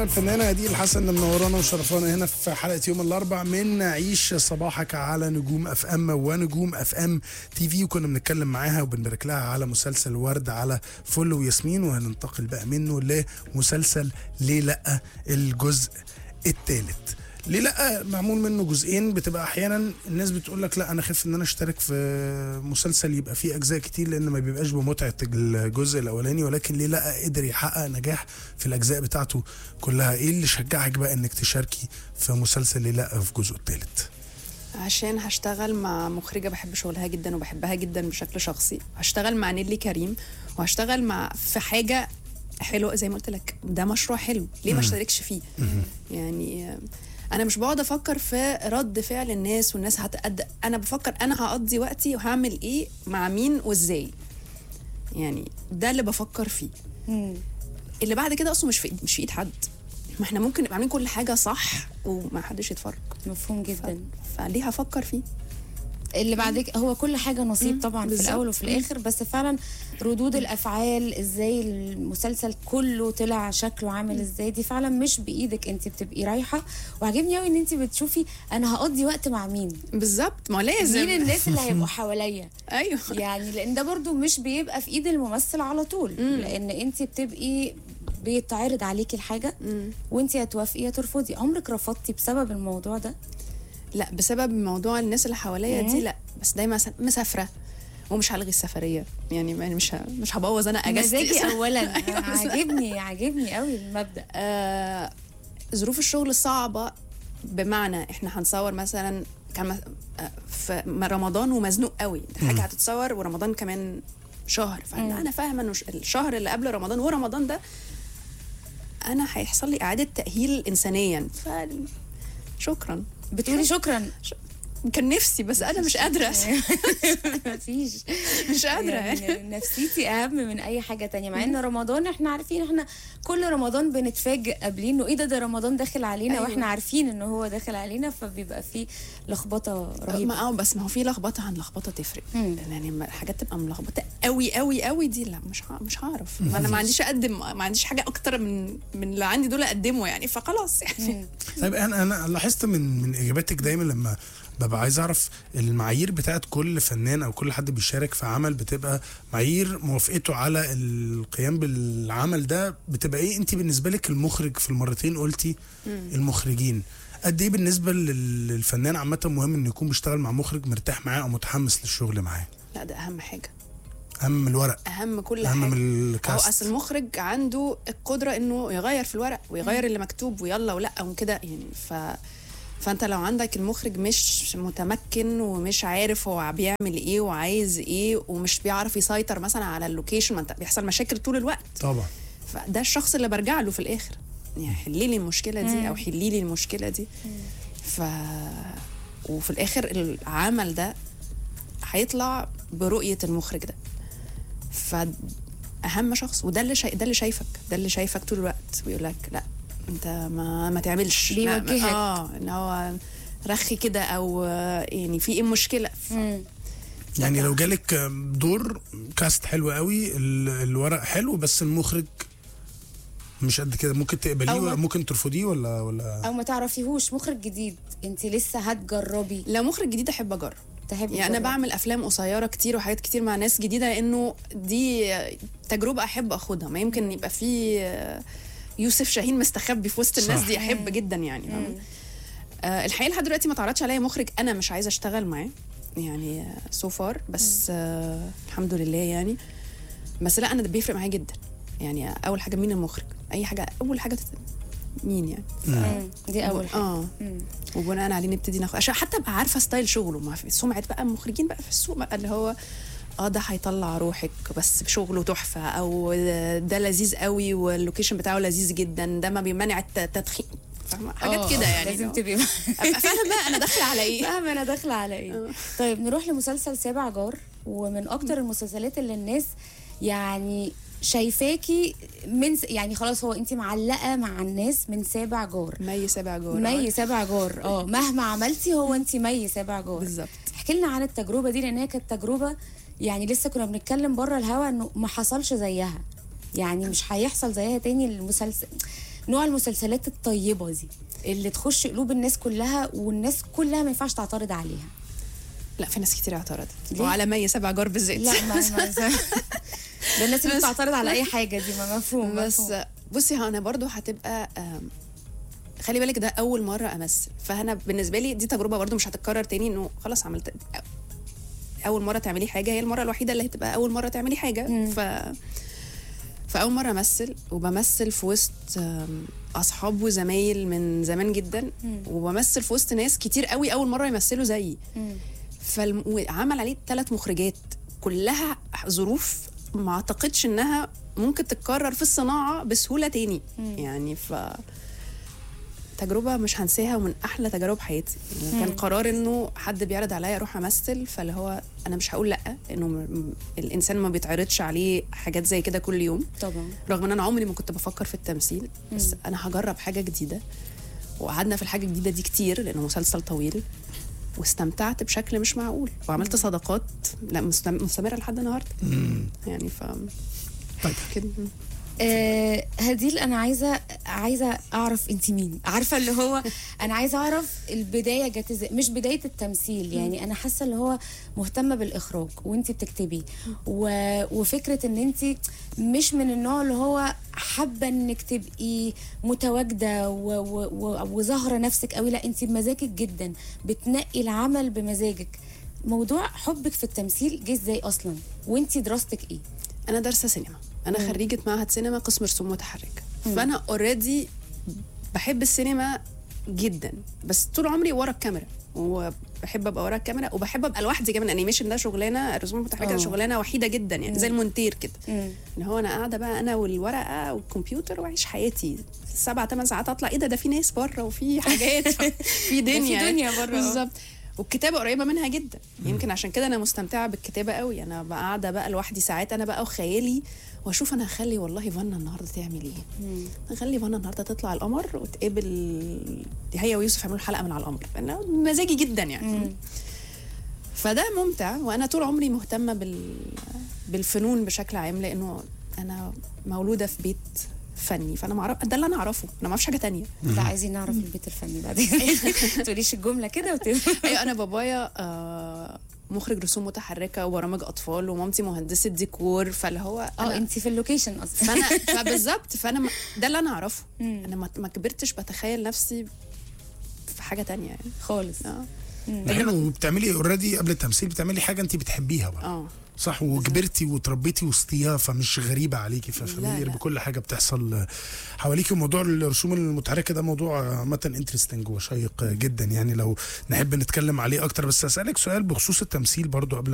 الفنانة هديل الحسن اللي منورانا وشرفانا هنا في حلقة يوم الأربع من عيش صباحك على نجوم اف ام ونجوم اف ام تي في وكنا بنتكلم معاها وبنبارك لها على مسلسل ورد على فل وياسمين وهننتقل بقى منه لمسلسل ليه لأ الجزء الثالث ليه لا معمول منه جزئين بتبقى احيانا الناس بتقول لك لا انا خايف ان انا اشترك في مسلسل يبقى فيه اجزاء كتير لان ما بيبقاش بمتعه الجزء الاولاني ولكن ليه لا قدر يحقق نجاح في الاجزاء بتاعته كلها ايه اللي شجعك بقى انك تشاركي في مسلسل ليه لا في جزءه الثالث عشان هشتغل مع مخرجة بحب شغلها جدا وبحبها جدا بشكل شخصي هشتغل مع نيلي كريم وهشتغل مع في حاجة حلوة زي ما قلت لك ده مشروع حلو ليه ما اشتركش فيه يعني انا مش بقعد افكر في رد فعل الناس والناس هتقد انا بفكر انا هقضي وقتي وهعمل ايه مع مين وازاي يعني ده اللي بفكر فيه اللي بعد كده اصلا مش في مش في ايد حد ما احنا ممكن نبقى عاملين كل حاجه صح وما حدش يتفرج مفهوم جدا فليه هفكر فيه اللي بعد هو كل حاجه نصيب طبعا في بالظبط. الاول وفي الاخر بس فعلا ردود الافعال ازاي المسلسل كله طلع شكله عامل ازاي دي فعلا مش بايدك انت بتبقي رايحه وعجبني قوي ان انت بتشوفي انا هقضي وقت مع مين بالظبط ما لازم مين الناس اللي هيبقوا حواليا ايوه يعني لان ده برضو مش بيبقى في ايد الممثل على طول لان انت بتبقي بيتعرض عليكي الحاجه وانت يا توافقي يا ترفضي عمرك رفضتي بسبب الموضوع ده لا بسبب موضوع الناس اللي حواليا دي لا بس دايما س- مسافره ومش هلغي السفريه يعني ما- مش ه- مش هبوظ انا اجازتي مزاجي اولا أيوة بالظبط. عاجبني عاجبني قوي المبدا آه، ظروف الشغل صعبة بمعنى احنا هنصور مثلا كان مس- آه، في م- رمضان ومزنوق قوي حاجة هتتصور ورمضان كمان شهر فانا انا فاهمه انه ش- الشهر اللي قبل رمضان ورمضان ده انا هيحصل لي اعاده تاهيل انسانيا ف شكرا بتقولي شكرا كان نفسي بس انا مش قادره مفيش مش قادره يعني يعني نفسيتي اهم من اي حاجه تانية مع ان رمضان احنا عارفين احنا كل رمضان بنتفاجئ قبلين انه ايه ده ده رمضان داخل علينا أيوة. واحنا عارفين ان هو داخل علينا فبيبقى فيه لخبطه رهيبه ما اه بس ما هو في لخبطه عن لخبطه تفرق مم. يعني لما الحاجات تبقى ملخبطه قوي قوي قوي دي لا مش ه- مش هعرف انا ما عنديش اقدم ما عنديش حاجه اكتر من من اللي عندي دول اقدمه يعني فخلاص يعني طيب انا انا لاحظت من من اجاباتك دايما لما ببقى عايز اعرف المعايير بتاعت كل فنان او كل حد بيشارك في عمل بتبقى معايير موافقته على القيام بالعمل ده بتبقى ايه انت بالنسبه لك المخرج في المرتين قلتي المخرجين قد ايه بالنسبه لل- للفنان عامه مهم انه يكون بيشتغل مع مخرج مرتاح معاه او متحمس للشغل معاه لا ده اهم حاجه اهم من الورق اهم كل اهم حاجه من هو الكاست اصل المخرج عنده القدره انه يغير في الورق ويغير اللي مكتوب ويلا ولا وكده يعني ف فانت لو عندك المخرج مش متمكن ومش عارف هو بيعمل ايه وعايز ايه ومش بيعرف يسيطر مثلا على اللوكيشن ما انت بيحصل مشاكل طول الوقت طبعا فده الشخص اللي برجع له في الاخر يعني حلي لي المشكله دي او حلي لي المشكله دي ف وفي الاخر العمل ده هيطلع برؤيه المخرج ده فاهم شخص وده اللي شا... ده اللي شايفك ده اللي شايفك طول الوقت ويقول لك لا انت ما ما تعملش لا، ما- بيوجهك. اه ان هو رخي كده او آه، يعني في ايه مشكله ف... مم. يعني لو جالك دور كاست حلو قوي ال- الورق حلو بس المخرج مش قد كده ممكن تقبليه أو ما- ولا ممكن ترفضيه ولا ولا او ما تعرفيهوش مخرج جديد انت لسه هتجربي لو مخرج جديد احب اجرب تحبي يعني انا تجربي. بعمل افلام قصيره كتير وحاجات كتير مع ناس جديده لانه دي تجربه احب اخدها ما يمكن يبقى في يوسف شاهين مستخبي في وسط الناس صح. دي احب جدا يعني فاهمة؟ آه الحقيقه لحد دلوقتي ما تعرضش عليا مخرج انا مش عايزه اشتغل معاه يعني سو فار بس آه الحمد لله يعني بس لا انا ده بيفرق معايا جدا يعني اول حاجه مين المخرج اي حاجه اول حاجه تت... مين يعني مم. دي اول حاجه اه مم. وبناء عليه نبتدي ناخد عشان حتى ابقى عارفه ستايل شغله ما في سمعه بقى المخرجين بقى في السوق بقى اللي هو اه ده هيطلع روحك بس بشغله تحفه او ده لذيذ قوي واللوكيشن بتاعه لذيذ جدا ده ما بيمنع التدخين فاهمه حاجات آه، كده يعني لازم اللي هو تبقي ابقى فاهمه بقى انا داخله على ايه فاهمه انا داخله على ايه طيب نروح لمسلسل سابع جار ومن اكتر المسلسلات اللي الناس يعني شايفاكي من س... يعني خلاص هو انت معلقه مع الناس من سابع جار مي سابع جوه مي سابع جار اه مهما عملتي هو انت مي سابع جار بالظبط احكي لنا عن التجربه دي لان هي كانت تجربه يعني لسه كنا بنتكلم بره الهوا انه ما حصلش زيها يعني مش هيحصل زيها تاني المسلسل نوع المسلسلات الطيبه دي اللي تخش قلوب الناس كلها والناس كلها ما ينفعش تعترض عليها لا في ناس كتير اعترضت ليه؟ وعلى مي سبع جار بالذات لا ما ما ده الناس اللي بس- بتعترض على اي حاجه دي ما مفهوم بس مفهوم. بصي ها انا برضو هتبقى آم، خلي بالك ده اول مره امثل فانا بالنسبه لي دي تجربه برضو مش هتتكرر تاني انه خلاص عملت اول مره تعملي حاجه هي المره الوحيده اللي هتبقى اول مره تعملي حاجه ف فاول مره امثل وبمثل في وسط آم، اصحاب وزمايل من زمان جدا وبمثل في وسط ناس كتير قوي اول مره يمثلوا زيي مم. فعمل عليه ثلاث مخرجات كلها ظروف ما اعتقدش انها ممكن تتكرر في الصناعه بسهوله تاني يعني ف تجربة مش هنساها ومن أحلى تجارب حياتي يعني كان قرار إنه حد بيعرض عليا أروح أمثل فاللي هو أنا مش هقول لأ لأنه م- م- الإنسان ما بيتعرضش عليه حاجات زي كده كل يوم طبعا رغم ان انا عمري ما كنت بفكر في التمثيل بس انا هجرب حاجه جديده وقعدنا في الحاجه الجديده دي كتير لانه مسلسل طويل واستمتعت بشكل مش معقول وعملت صداقات لا مستم- مستمره لحد النهارده يعني ف طيب كده آه هديل انا عايزه عايزه اعرف انت مين عارفه اللي هو انا عايزه اعرف البدايه جت ازاي مش بدايه التمثيل يعني انا حاسه اللي هو مهتمه بالاخراج وانت بتكتبي و... وفكره ان انت مش من النوع اللي هو حابه انك تبقي متواجده و... و... و... وظاهره نفسك قوي لا انت بمزاجك جدا بتنقي العمل بمزاجك موضوع حبك في التمثيل جه ازاي اصلا وانت دراستك ايه انا دارسه سينما انا خريجه معهد سينما قسم رسوم متحركه فانا اوريدي بحب السينما جدا بس طول عمري ورا الكاميرا وبحب ابقى ورا الكاميرا وبحب ابقى لوحدي كمان الانيميشن ده شغلانه الرسوم المتحركه آه. شغلانه وحيده جدا يعني زي المونتير كده مم. اللي هو انا قاعده بقى انا والورقه والكمبيوتر واعيش حياتي سبع ثمان ساعات اطلع ايه ده ده في ناس بره وفي حاجات في دنيا دنيا بره. بالظبط والكتابه قريبه منها جدا يمكن عشان كده انا مستمتعه بالكتابه قوي انا بقى قاعده بقى لوحدي ساعات انا بقى وخيالي واشوف انا هخلي والله فانا النهارده تعمل ايه هخلي فانا النهارده تطلع القمر وتقابل هي ويوسف يعملوا حلقه من على القمر انا مزاجي جدا يعني فده ممتع وانا طول عمري مهتمه بال بالفنون بشكل عام لانه انا مولوده في بيت فني فانا معرف ده اللي انا اعرفه انا ما اعرفش حاجه تانية لا عايزين نعرف البيت الفني بعدين تقوليش الجمله كده وت... ايوه انا بابايا آه مخرج رسوم متحركه وبرامج اطفال ومامتي مهندسه ديكور فاللي هو اه أنا- انت في اللوكيشن اصلا فانا فبالظبط فانا ما- ده اللي انا اعرفه انا ما ما كبرتش بتخيل نفسي في حاجه تانية يعني خالص اه حلو وبتعملي اوريدي قبل التمثيل بتعملي حاجه انت بتحبيها بقى اه صح وكبرتي وتربيتي وسطيها فمش غريبه عليكي ففاميليير لا. بكل حاجه بتحصل حواليكي وموضوع الرسوم المتحركه ده موضوع عامه انترستنج وشيق جدا يعني لو نحب نتكلم عليه اكتر بس اسالك سؤال بخصوص التمثيل برضو قبل